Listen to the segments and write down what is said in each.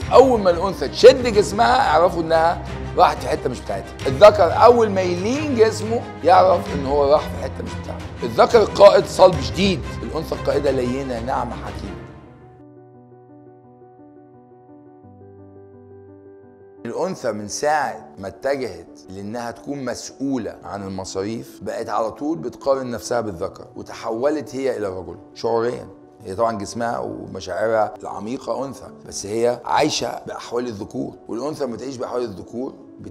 اول ما الانثى تشد جسمها اعرفوا انها راحت في حته مش بتاعتها الذكر اول ما يلين جسمه يعرف ان هو راح في حته مش بتاعته الذكر القائد صلب شديد الانثى القائده لينه ناعمه حكيمه الأنثى من ساعة ما اتجهت لأنها تكون مسؤولة عن المصاريف بقت على طول بتقارن نفسها بالذكر وتحولت هي إلى رجل شعوريا هي طبعا جسمها ومشاعرها العميقة أنثى بس هي عايشة بأحوال الذكور والأنثى لما تعيش بأحوال الذكور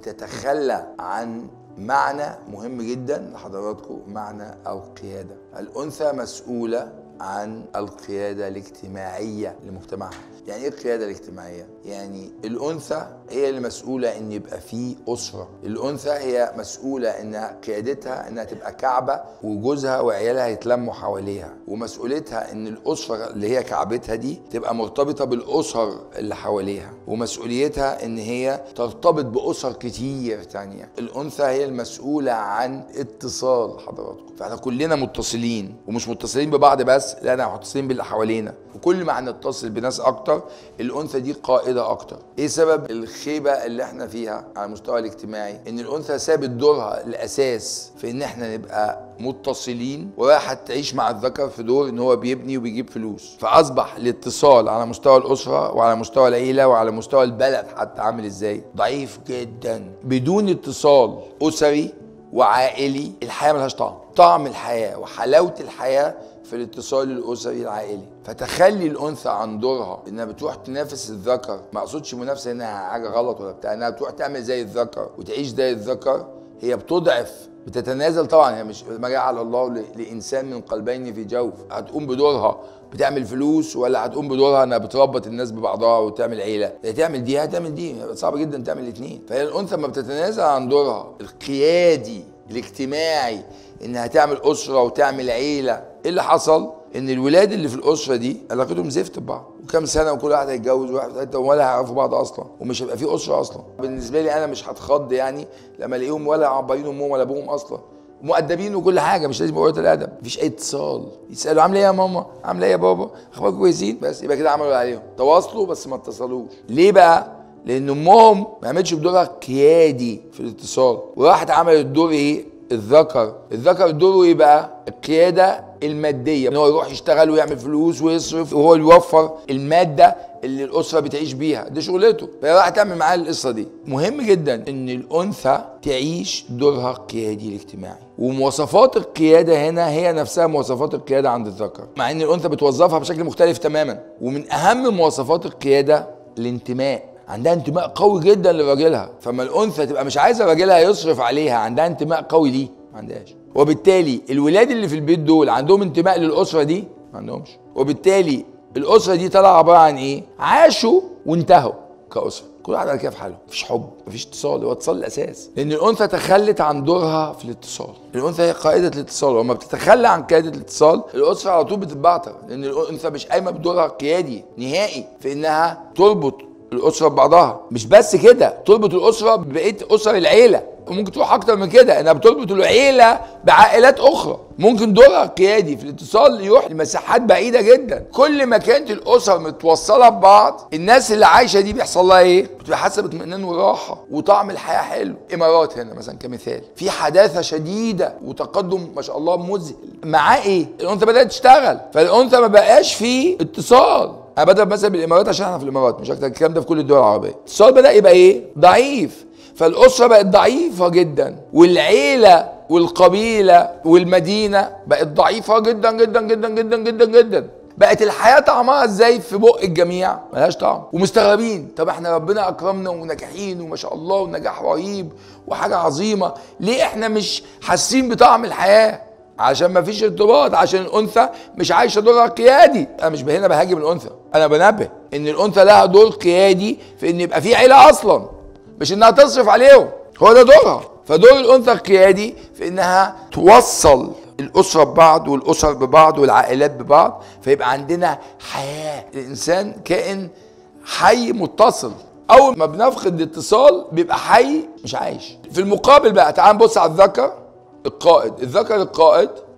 بتتخلى عن معنى مهم جدا لحضراتكم معنى القيادة الأنثى مسؤولة عن القيادة الاجتماعية لمجتمعها يعني ايه القيادة الاجتماعية؟ يعني الأنثى هي اللي مسؤولة إن يبقى في أسرة الأنثى هي مسؤولة إن قيادتها إنها تبقى كعبة وجوزها وعيالها يتلموا حواليها ومسؤوليتها إن الأسرة اللي هي كعبتها دي تبقى مرتبطة بالأسر اللي حواليها ومسؤوليتها إن هي ترتبط بأسر كتير تانية الأنثى هي المسؤولة عن اتصال حضراتكم فاحنا كلنا متصلين ومش متصلين ببعض بس لا احنا متصلين باللي حوالينا وكل ما هنتصل بناس اكتر الانثى دي قائده اكتر ايه سبب الخيبه اللي احنا فيها على المستوى الاجتماعي ان الانثى سابت دورها الاساس في ان احنا نبقى متصلين وراحت تعيش مع الذكر في دور ان هو بيبني وبيجيب فلوس فاصبح الاتصال على مستوى الاسره وعلى مستوى العيله وعلى مستوى البلد حتى عامل ازاي ضعيف جدا بدون اتصال اسري وعائلي الحياه ملهاش طعم طعم الحياه وحلاوه الحياه في الاتصال الاسري العائلي فتخلي الانثى عن دورها انها بتروح تنافس الذكر ما اقصدش منافسه انها حاجه غلط ولا بتاع انها بتروح تعمل زي الذكر وتعيش زي الذكر هي بتضعف بتتنازل طبعا هي مش ما جعل الله ل- لانسان من قلبين في جوف هتقوم بدورها بتعمل فلوس ولا هتقوم بدورها انها بتربط الناس ببعضها وتعمل عيله هي تعمل دي هتعمل دي صعب جدا تعمل الاثنين فهي الانثى لما بتتنازل عن دورها القيادي الاجتماعي انها تعمل اسره وتعمل عيله ايه اللي حصل ان الولاد اللي في الاسره دي علاقتهم زفت ببعض وكام سنه وكل واحد هيتجوز واحد ثلاثه ولا هيعرفوا بعض اصلا ومش هيبقى في اسره اصلا بالنسبه لي انا مش هتخض يعني لما الاقيهم ولا عبارين امهم ولا ابوهم اصلا مؤدبين وكل حاجه مش لازم قوه الادب مفيش اي اتصال يسالوا عامله ايه يا ماما عامله ايه يا بابا اخباركم كويسين بس يبقى كده عملوا اللي عليهم تواصلوا بس ما اتصلوش ليه بقى لان امهم ما عملتش بدورها قيادي في الاتصال وراحت عملت دور ايه الذكر الذكر دوره ايه بقى القياده الماديه ان هو يروح يشتغل ويعمل فلوس ويصرف وهو اللي يوفر الماده اللي الاسره بتعيش بيها دي شغلته فهي راح تعمل معاه القصه دي مهم جدا ان الانثى تعيش دورها القيادي الاجتماعي ومواصفات القياده هنا هي نفسها مواصفات القياده عند الذكر مع ان الانثى بتوظفها بشكل مختلف تماما ومن اهم مواصفات القياده الانتماء عندها انتماء قوي جدا لراجلها فما الانثى تبقى مش عايزه راجلها يصرف عليها عندها انتماء قوي ليه ما عندهاش وبالتالي الولاد اللي في البيت دول عندهم انتماء للاسره دي ما عندهمش وبالتالي الاسره دي طالعه عباره عن ايه عاشوا وانتهوا كاسره كل واحد على كده في حاله مفيش حب مفيش اتصال هو اتصال الاساس لان الانثى تخلت عن دورها في الاتصال الانثى هي قائده الاتصال ولما بتتخلى عن قياده الاتصال الاسره على طول بتتبعتر لان الانثى مش قايمه بدورها القيادي نهائي في انها تربط الاسره ببعضها مش بس كده تربط الاسره ببقيه اسر العيله وممكن تروح اكتر من كده انها بتربط العيله بعائلات اخرى ممكن دورها القيادي في الاتصال يروح لمساحات بعيده جدا كل ما كانت الاسر متوصله ببعض الناس اللي عايشه دي بيحصل لها ايه بتبقى حاسه باطمئنان وراحه وطعم الحياه حلو امارات هنا مثلا كمثال في حداثه شديده وتقدم ما شاء الله مذهل معاه ايه الانثى بدات تشتغل فالانثى ما بقاش فيه اتصال انا بضرب مثلا بالامارات عشان احنا في الامارات مش اكتر الكلام ده في كل الدول العربيه الاتصال بدا يبقى ايه ضعيف فالاسره بقت ضعيفه جدا والعيله والقبيله والمدينه بقت ضعيفه جدا جدا جدا جدا جدا جدا بقت الحياه طعمها ازاي في بق الجميع ملهاش طعم ومستغربين طب احنا ربنا اكرمنا وناجحين وما شاء الله ونجاح رهيب وحاجه عظيمه ليه احنا مش حاسين بطعم الحياه عشان ما فيش ارتباط عشان الانثى مش عايشه دورها قيادي انا مش هنا بهاجم الانثى انا بنبه ان الانثى لها دور قيادي في ان يبقى في عيله اصلا مش انها تصرف عليهم هو ده دورها فدور الانثى القيادي في انها توصل الاسره ببعض والاسر ببعض والعائلات ببعض فيبقى عندنا حياه الانسان كائن حي متصل اول ما بنفقد الاتصال بيبقى حي مش عايش في المقابل بقى تعال نبص على الذكر القائد الذكر القائد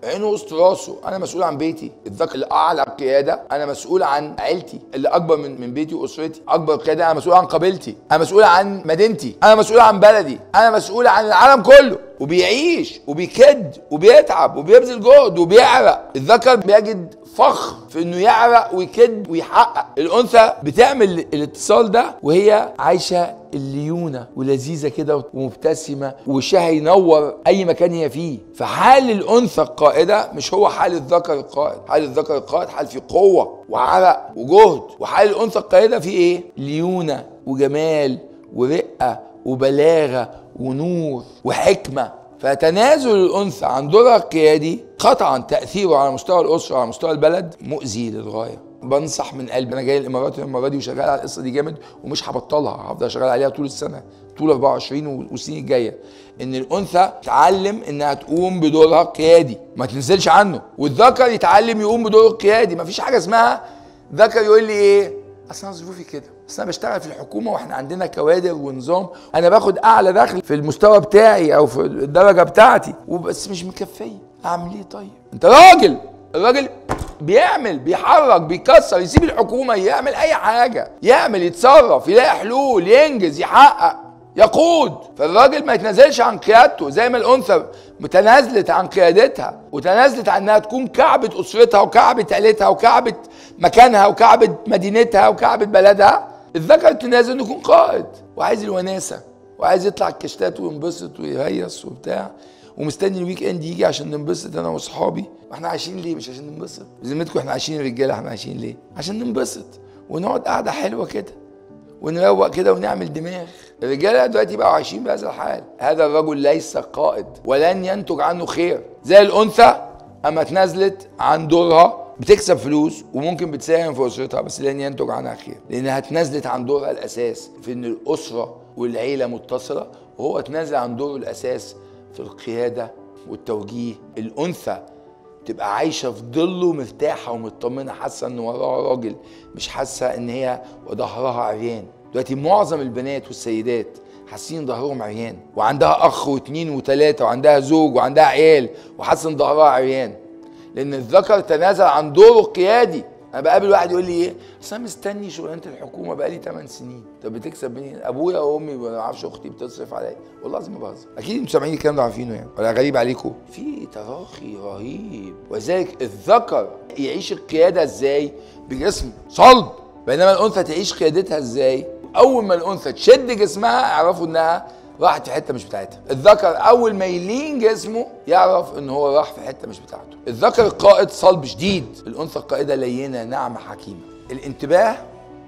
عينه وسط راسه انا مسؤول عن بيتي الذكر اللي اعلى قياده انا مسؤول عن عيلتي اللي اكبر من من بيتي واسرتي اكبر قياده انا مسؤول عن قبيلتي انا مسؤول عن مدينتي انا مسؤول عن بلدي انا مسؤول عن العالم كله وبيعيش وبيكد وبيتعب وبيبذل جهد وبيعرق الذكر بيجد فخر في انه يعرق ويكد ويحقق الانثى بتعمل الاتصال ده وهي عايشه الليونه ولذيذه كده ومبتسمه وشها ينور اي مكان هي فيه فحال الانثى القائده مش هو حال الذكر القائد حال الذكر القائد حال فيه قوه وعرق وجهد وحال الانثى القائده فيه ايه ليونه وجمال ورقه وبلاغه ونور وحكمه فتنازل الانثى عن دورها القيادي قطعا تاثيره على مستوى الاسره وعلى مستوى البلد مؤذي للغايه بنصح من قلبي انا جاي الامارات المره دي وشغال على القصه دي جامد ومش هبطلها هفضل شغال عليها طول السنه طول 24 والسنين الجايه ان الانثى تتعلم انها تقوم بدورها القيادي ما تنزلش عنه والذكر يتعلم يقوم بدوره القيادي ما فيش حاجه اسمها ذكر يقول لي ايه اصل انا ظروفي كده بس انا بشتغل في الحكومه واحنا عندنا كوادر ونظام انا باخد اعلى دخل في المستوى بتاعي او في الدرجه بتاعتي وبس مش مكفيه اعمل ايه طيب انت راجل الراجل بيعمل بيحرك بيكسر يسيب الحكومه يعمل اي حاجه يعمل يتصرف يلاقي حلول ينجز يحقق يقود فالراجل ما يتنازلش عن قيادته زي ما الانثى تنازلت عن قيادتها وتنازلت عن انها تكون كعبه اسرتها وكعبه عيلتها وكعبه مكانها وكعبه مدينتها وكعبه بلدها الذكر تنازل انه يكون قائد وعايز الوناسه وعايز يطلع الكشتات وينبسط ويهيص وبتاع ومستني الويك اند يجي عشان ننبسط انا واصحابي واحنا عايشين ليه مش عشان ننبسط بذمتكم احنا عايشين رجاله احنا عايشين ليه عشان ننبسط ونقعد قعده حلوه كده ونروق كده ونعمل دماغ الرجاله دلوقتي بقوا عايشين بهذا الحال هذا الرجل ليس قائد ولن ينتج عنه خير زي الانثى اما اتنازلت عن دورها بتكسب فلوس وممكن بتساهم في اسرتها بس لن ينتج عنها خير لانها اتنازلت عن دورها الاساس في ان الاسره والعيله متصله وهو اتنازل عن دوره الاساس في القياده والتوجيه الانثى تبقى عايشه في ظله مرتاحه ومطمنه حاسه ان وراها راجل مش حاسه ان هي ظهرها عريان دلوقتي معظم البنات والسيدات حاسين ظهرهم عريان وعندها اخ واثنين وثلاثه وعندها زوج وعندها عيال وحاسه ان ظهرها عريان لان الذكر تنازل عن دوره القيادي انا بقابل واحد يقول لي ايه اصل انا مستني شغلانه الحكومه بقالي 8 سنين طب بتكسب منين ابويا وامي ما اعرفش اختي بتصرف عليا والله لازم بهزر اكيد انتوا سامعين الكلام ده عارفينه يعني ولا غريب عليكم في تراخي رهيب ولذلك الذكر يعيش القياده ازاي بجسم صلب بينما الانثى تعيش قيادتها ازاي اول ما الانثى تشد جسمها اعرفوا انها راحت في حته مش بتاعتها الذكر اول ما يلين جسمه يعرف ان هو راح في حته مش بتاعته الذكر القائد صلب شديد الانثى القائده لينه ناعمه حكيمه الانتباه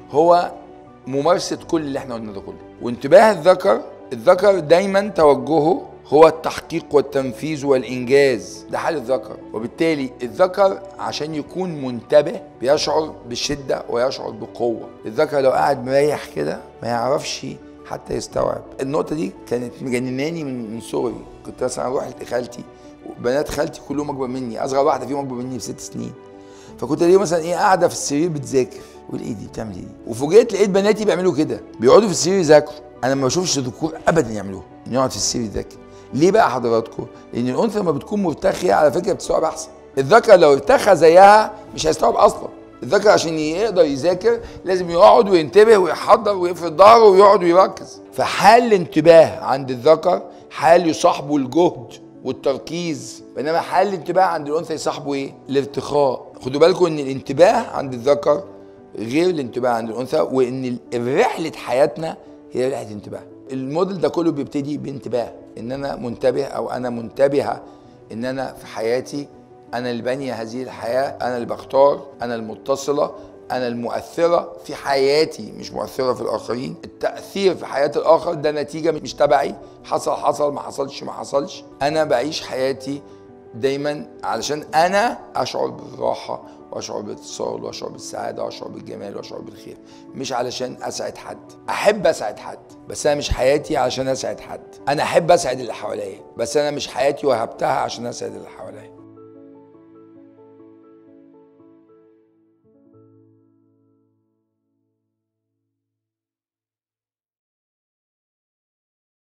هو ممارسه كل اللي احنا قلنا ده كله وانتباه الذكر الذكر دايما توجهه هو التحقيق والتنفيذ والإنجاز ده حال الذكر وبالتالي الذكر عشان يكون منتبه بيشعر بشدة ويشعر بقوة الذكر لو قاعد مريح كده ما يعرفش حتى يستوعب النقطه دي كانت مجنناني من من صغري كنت مثلا اروح لخالتي بنات خالتي كلهم اكبر مني اصغر واحده فيهم اكبر مني بست سنين فكنت الاقي مثلا ايه قاعده في السرير بتذاكر اقول ايه دي بتعمل ايه وفوجئت لقيت بناتي بيعملوا كده بيقعدوا في السرير يذاكروا انا ما بشوفش ذكور ابدا يعملوها انه يقعد في السرير يذاكر ليه بقى حضراتكم لان الانثى لما بتكون مرتخيه على فكره بتستوعب احسن الذكر لو ارتخى زيها مش هيستوعب اصلا الذكر عشان يقدر يذاكر لازم يقعد وينتبه ويحضر ويفرد ظهره ويقعد ويركز فحال الانتباه عند الذكر حال يصاحبه الجهد والتركيز بينما حال الانتباه عند الانثى يصاحبه ايه الارتخاء خدوا بالكم ان الانتباه عند الذكر غير الانتباه عند الانثى وان رحله حياتنا هي رحله انتباه الموديل ده كله بيبتدي بانتباه ان انا منتبه او انا منتبهه ان انا في حياتي انا اللي بانيه هذه الحياه انا اللي بختار انا المتصله انا المؤثره في حياتي مش مؤثره في الاخرين التاثير في حياه الاخر ده نتيجه مش تبعي حصل حصل ما حصلش ما حصلش انا بعيش حياتي دايما علشان انا اشعر بالراحه واشعر بالاتصال واشعر بالسعاده واشعر بالجمال واشعر بالخير مش علشان اسعد حد احب اسعد حد بس انا مش حياتي علشان اسعد حد انا احب اسعد اللي حواليا بس انا مش حياتي وهبتها عشان اسعد اللي حواليا